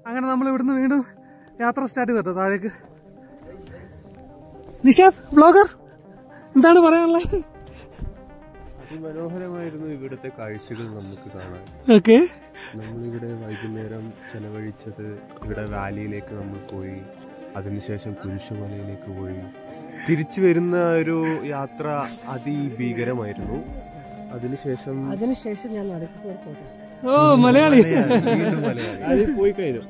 അങ്ങനെ നമ്മൾ ഇവിടുന്ന് വീണ്ടും യാത്ര സ്റ്റാർട്ട് ചെയ്തിട്ടോ താഴേക്ക് നിഷാദ് ബ്ലോഗർ എന്താണ് പറയാനുള്ളത് അതിമനോഹരമായിരുന്നു ഇവിടുത്തെ കാഴ്ചകൾ നമുക്ക് കാണാൻ ഓക്കെ നമ്മളിവിടെ വൈകുന്നേരം ചെലവഴിച്ചത് ഇവിടെ വാലിയിലേക്ക് നമ്മൾ പോയി അതിനുശേഷം കുരിശുമലയിലേക്ക് പോയി തിരിച്ചു വരുന്ന ഒരു യാത്ര അതിഭീകരമായിരുന്നു അതിനുശേഷം അതിനുശേഷം ഞാൻ നടക്കി പോയി ഓ മലയാളി വീണ്ടും മലയാളി. അത് പോയി കഴിഞ്ഞു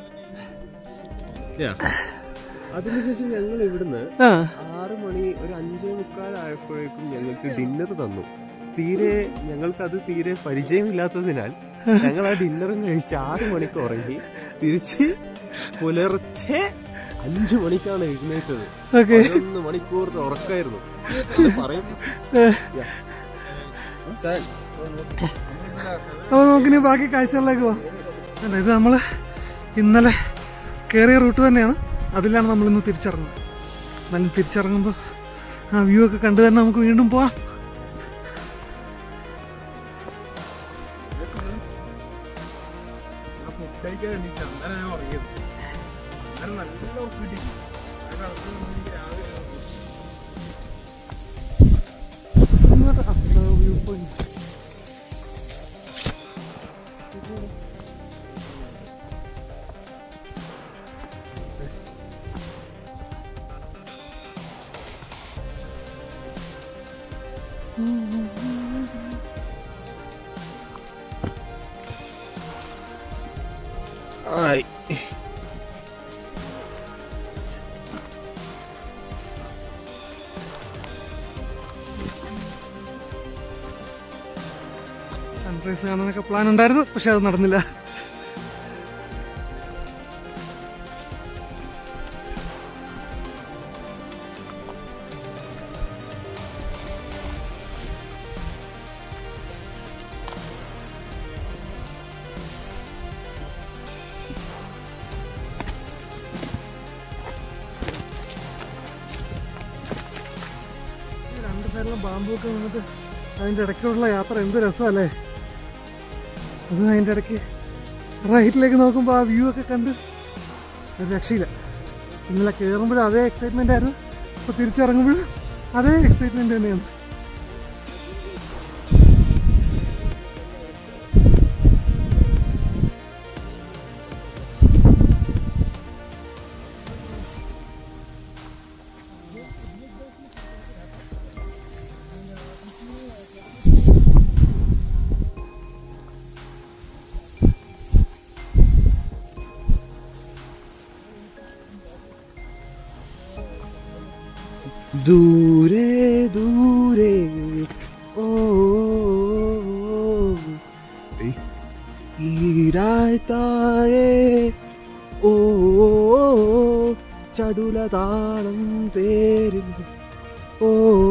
Yeah. അതിനുശേഷം ഞങ്ങൾ ഇവിടുന്ന് ആ ആറ് മണി ഒരു അഞ്ചേ മുക്കാലായപ്പോഴേക്കും ഞങ്ങൾക്ക് ഡിന്നർ തന്നു തീരെ ഞങ്ങൾക്ക് അത് തീരെ പരിചയമില്ലാത്തതിനാൽ ഞങ്ങൾ ആ ഡിന്നറും കഴിച്ച് ആറ് മണിക്ക് ഉറങ്ങി തിരിച്ച് പുലർച്ചെ അഞ്ചു മണിക്കാണ് എഴുന്നേറ്റത് ഓക്കെ പതിനൊന്ന് മണിക്കൂർ ഉറക്കായിരുന്നു അത് പറയും അപ്പൊ നമുക്കിനി ബാക്കി കാഴ്ചകളിലേക്ക് പോവാം അല്ല ഇത് നമ്മള് ഇന്നലെ കയറിയ റൂട്ട് തന്നെയാണ് അതിലാണ് നമ്മൾ ഇന്ന് തിരിച്ചിറങ്ങുന്നത് എന്നാലും തിരിച്ചിറങ്ങുമ്പോൾ ആ വ്യൂ ഒക്കെ കണ്ടു തന്നെ നമുക്ക് വീണ്ടും പോവാം വ്യൂ പോയിന്റ് ആയി സൺറൈസ് കാണാനൊക്കെ പ്ലാൻ ഉണ്ടായിരുന്നു പക്ഷെ അത് നടന്നില്ല ഈ രണ്ട് സൈഡിലും ബാമ്പു ഒക്കെ നിന്നിട്ട് അതിന്റെ ഇടയ്ക്കുള്ള യാത്ര എന്ത് രസമല്ലേ അത് അതിന്റെ ഇടയ്ക്ക് റൈറ്റിലേക്ക് നോക്കുമ്പോൾ ആ വ്യൂ ഒക്കെ കണ്ട് ഒരു രക്ഷയില്ല ഇന്നലെ കയറുമ്പോഴും അതേ എക്സൈറ്റ്മെന്റ് ആയിരുന്നു അപ്പോൾ തിരിച്ചിറങ്ങുമ്പോഴും അതേ എക്സൈറ്റ്മെന്റ് തന്നെയാണ് ദൂരെ ദൂരെ ഓ ഈരായി താഴെ ഓ ചടുലതാളം തേരിൽ ഓ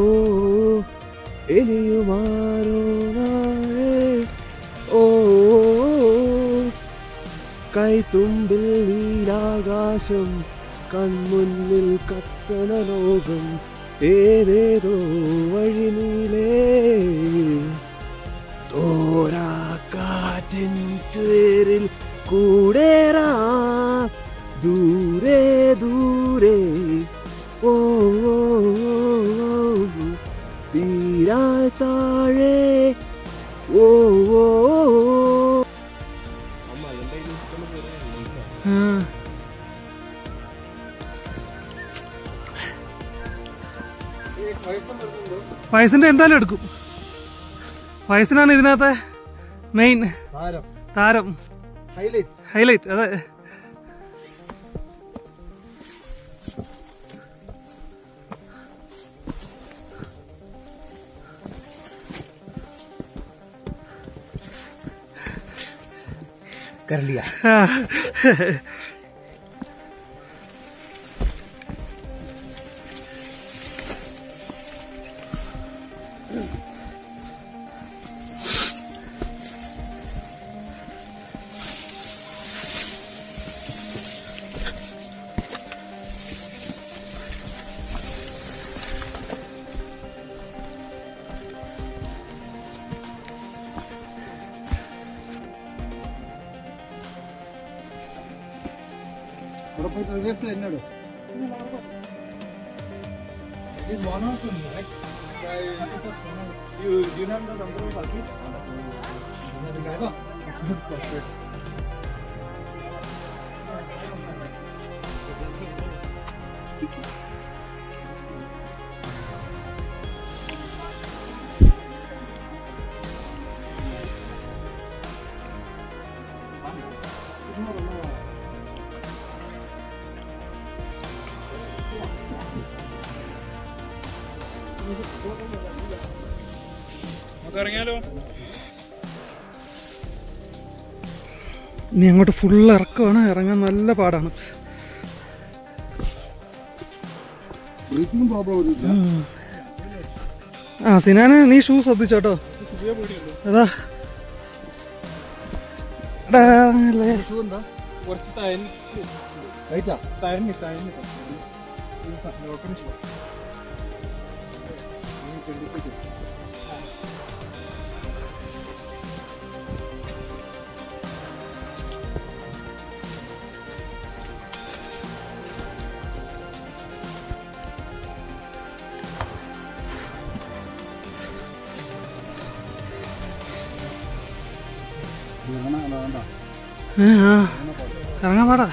എലിയുമാരോ നാളെ ഓ കൈത്തുമ്പിൽ നീലാകാശം കൺമുന്നിൽ കത്തന ലോകം ഏതേതോ വഴിനീലേ തോരാക്കാറ്റിൻ പേരിൽ കൂടേറാ ദൂരെ ദൂരെ ഓ ഓ, ഓ, ഓ, തീരാ താഴെ ഓ ഓ ഓ. ആ. വയസ്സിന്റെ എന്തായാലും എടുക്കും വയസ്സിനാണ് ഇതിനകത്തെ മെയിൻ താരം താരം ഹൈലൈറ്റ് ഹൈലൈറ്റ് അതെ कर लिया ആ. ഇവിടെ പോയിട്ട് റിവേഴ്സിൽ എന്നോട് ഇനി അങ്ങോട്ട് ഫുള്ള് ഇറക്കമാണ് ഇറങ്ങാൻ നല്ല പാടാണ് ബ്രീത്തിങ്ങും പ്രോബ്ലം ഒന്നുമില്ല ഉം. ആ സിനാന് നീ ഷൂ ശ്രദ്ധിച്ചോട്ടോ അതാ എടാ, അല്ലേ. ഷൂ എന്താ കുറച്ച് തയഞ്ഞ് ലൈറ്റാ തയഞ്ഞ് തയഞ്ഞ് വേണ്ട ഏ, ആ. ഇറങ്ങാൻ പാടാ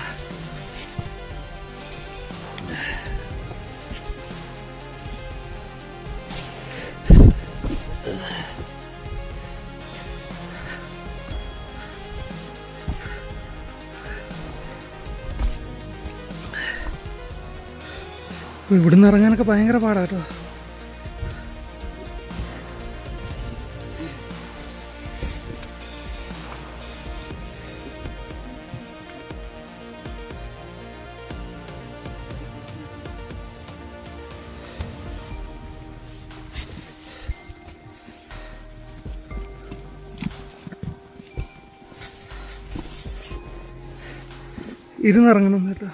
ഓ, ഇവിടുന്ന് ഇറങ്ങാനൊക്കെ ഭയങ്കര പാടാ കേട്ടോ ഇരുന്നിറങ്ങണം കേട്ടോ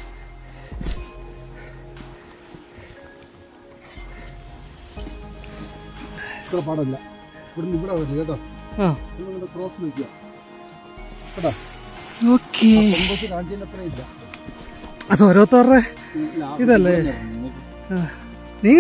ഇത്ര പാടില്ല ഇവിടുന്ന് ഇവിടെ വരില്ല കേട്ടോ ആ നിങ്ങളുടെ ക്രോസ് നിൽക്കുക കേട്ടോ ഓക്കേ കൊമ്പത്ത് കാഞ്ചിന്റെ അത്ര ഇല്ല അത് ഓരോരുത്തരുടെ ഇതല്ലേ? ആ. നീ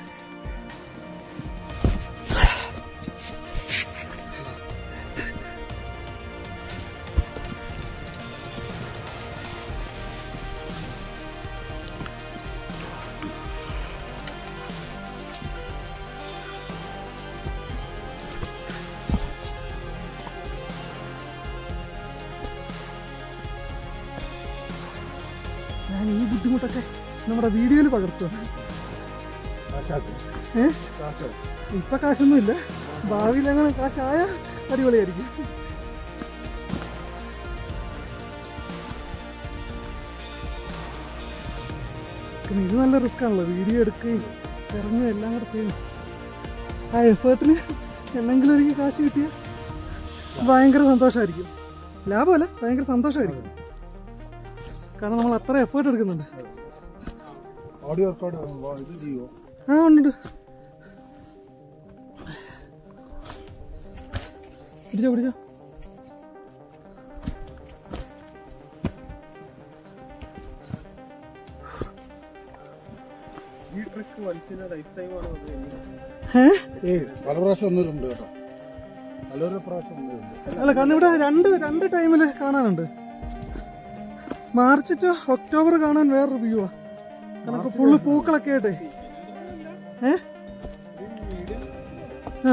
ഞാൻ ഈ ബുദ്ധിമുട്ടൊക്കെ നമ്മുടെ വീഡിയോയിൽ പകർത്തുക ഏ ഇപ്പൊ കാശൊന്നുമില്ല ഭാവിയിൽ അങ്ങനെ കാശായ അടിപൊളിയായിരിക്കും പിന്നെ ഇത് നല്ല റിസ്ക് ആണല്ലോ വീഡിയോ എടുക്കുകയും ഇറങ്ങുകയും എല്ലാം കൂടെ ചെയ്യണം ആ എഫേർട്ടിന് എന്തെങ്കിലും എനിക്ക് കാശ് കിട്ടിയ ഭയങ്കര സന്തോഷമായിരിക്കും ലാഭമല്ല ഭയങ്കര സന്തോഷമായിരിക്കും കാരണം നമ്മൾ അത്ര എഫേർട്ട് എടുക്കുന്നുണ്ട് ഓഡിയോ റെക്കോർഡ് ഇത് ചെയ്യുമോ ആ ഉണ്ട് പിടിച്ചോ പിടിച്ചോ ഈ ട്രിക്ക് വലിച്ചിന് ലൈഫ് ടൈമാണ് ഏ ഏയ് പല പ്രാവശ്യം ഒന്നിട്ടുണ്ട് കേട്ടോ പലൊരു പ്രാവശ്യം ഒന്നിട്ടുണ്ട് അല്ല കാരണം ഇവിടെ രണ്ട് രണ്ട് ടൈമിൽ കാണാനുണ്ട് മാർച്ച് ടു ഒക്ടോബർ കാണാൻ വേറൊരു വ്യൂ ആ കാരണം ഫുള്ള് പൂക്കളൊക്കെ ആയിട്ടേ ഏ ആ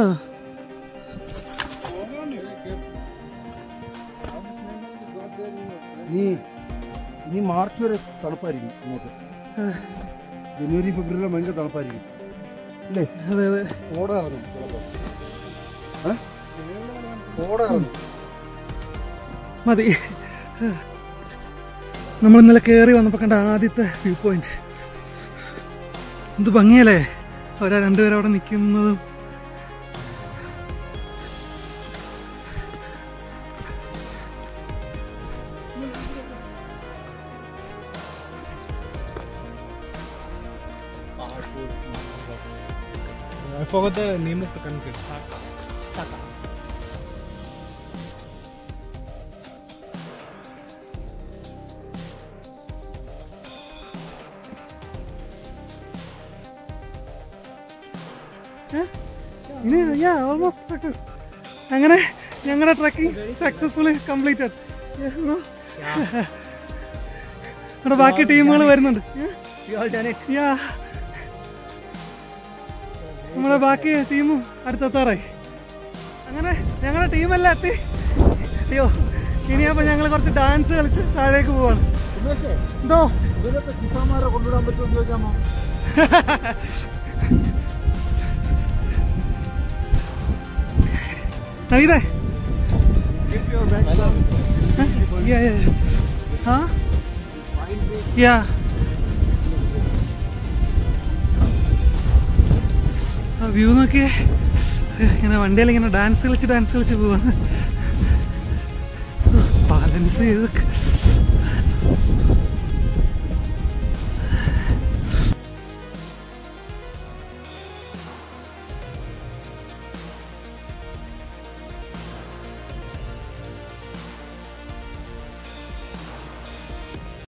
ഇനി ഇനി മാർച്ച് വരെ തണുപ്പായിരിക്കും അങ്ങോട്ട് ജനുവരി ഫെബ്രുവരി ഭയങ്കര തണുപ്പായിരിക്കും അല്ലേ അതെ അതെ കോട ഇറങ്ങും ചിലപ്പോൾ ഏ? കോട ഇറങ്ങും മതി നമ്മൾ ഇന്നലെ കയറി വന്നപ്പോൾ കണ്ട ആദ്യത്തെ വ്യൂ പോയിന്റ് എന്ത് ഭംഗിയല്ലേ അവരാ രണ്ടുപേരും അവിടെ നിൽക്കുന്നതും I forgot the name of the country. ഇനി യാ ഓൾമോസ്റ്റ് സക്സസ് അങ്ങനെ ഞങ്ങളുടെ ട്രക്കിംഗ് സക്സസ്ഫുള്ളി കംപ്ലീറ്റഡ് അവിടെ ബാക്കി ടീമുകൾ വരുന്നുണ്ട് യാ നമ്മുടെ ബാക്കി ടീമും അടുത്തെത്താറായി അങ്ങനെ ഞങ്ങളുടെ ടീമെല്ലാം എത്തി അയ്യോ ഇനിയപ്പോ ഞങ്ങൾ കുറച്ച് ഡാൻസ് കളിച്ച് താഴേക്ക് പോവാണ് എന്തോ ഇവരൊക്കെ കിസാന്മാരെ കൊണ്ടുവിടാൻ പറ്റുമെന്ന് ചോദിക്കാമോ നവീതേ Yeah, yeah, yeah. Huh? Yeah. ആ വ്യൂ നോക്കിയേ ഇങ്ങനെ വണ്ടിയിൽ ഇങ്ങനെ ഡാൻസ് കളിച്ച് ഡാൻസ് കളിച്ച് പോവാ ബാലൻസ് ചെയ്ത്